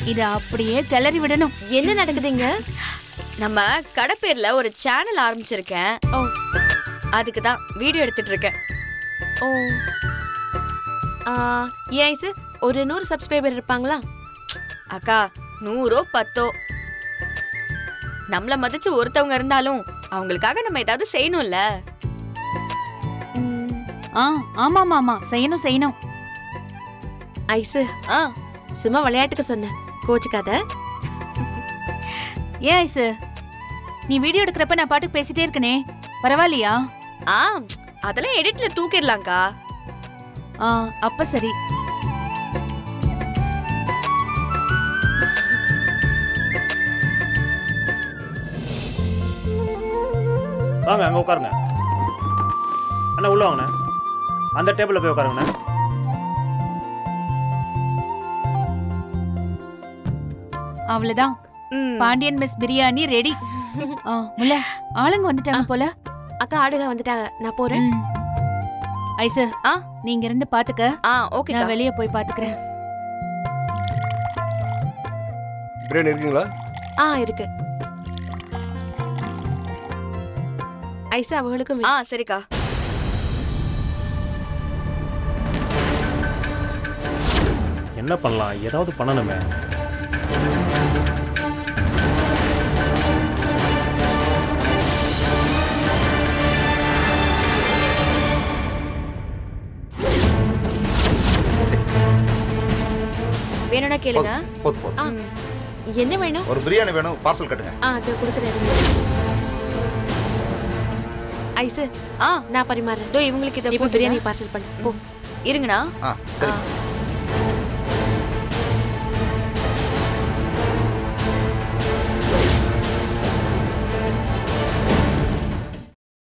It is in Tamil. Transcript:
இத அப்படியே கிளறி விடணும் என்ன நடக்குதுங்க நம்ம கடை பேர்ல ஒரு சேனல் ஆரம்பிச்சிருக்கேன் ஓ அதுக்கு தான் வீடியோ எடுத்துட்டு இருக்கேன் ஓ ஆ, ஏன் ஐசு ஒரு நூறு சப்ஸ்கிரைபர் இருப்பாங்களா அக்கா நூறோ பத்தோ நம்மள மதிச்சு ஒருத்தவங்க இருந்தாலும் அவங்களுக்காக நம்ம ஏதாவது செய்யணும்ல ம், ஆ ஆமா ஆமா ஆமா செய்யணும் செய்யணும் ஐசு ஆ சும்மா விளையாட்டுக்கு சொன்னேன் கோச்சுக்காத ஏன் ஐசு நீ வீடியோ எடுக்கிறப்ப நான் பாட்டுக்கு பேசிட்டே இருக்கனே பரவாயில்லையா ஆ அதெல்லாம் எடிட்ல தூக்கிடலாம்க்கா ஆ அப்ப சரி வாங்க அங்கே உட்காருங்க அண்ணா உள்ள வாங்கண்ணே அந்த டேபிளில் போய் உட்காருங்கண்ணே அவ்வளவுதான் ம். பாண்டியன் மிஸ் பிரியாணி ரெடி ஆ முல்ல ஆளுங்க வந்துட்டாங்க போல அக்கா ஆடுக வந்துட்டாங்க நான் போறேன் ம். ஐசு ஆ நீங்க இருந்து பாத்துக்க ஆ ஓகே நான் வெளிய போய் பாத்துக்கிறேன் பிரியாணி இருக்குங்களா ஆ இருக்கு ஐசு அவங்களுக்கும் ஆ சரிக்கா என்ன பண்ணலாம் ஏதாவது பண்ணணுமே வேணும்னா கேளுங்க போதும் போதும் ஆ என்ன வேணும் ஒரு பிரியாணி வேணும் பார்சல் கட்டுங்க ஆ அது கொடுக்குறேன் ஐசு ஆ நான் பரிமாறேன் இதோ இவங்களுக்கு இதை இப்போ போட்டுருங்க. பிரியாணி பார்சல் பண்ணு போ இருங்கண்ணா ஆ சரி ஆ.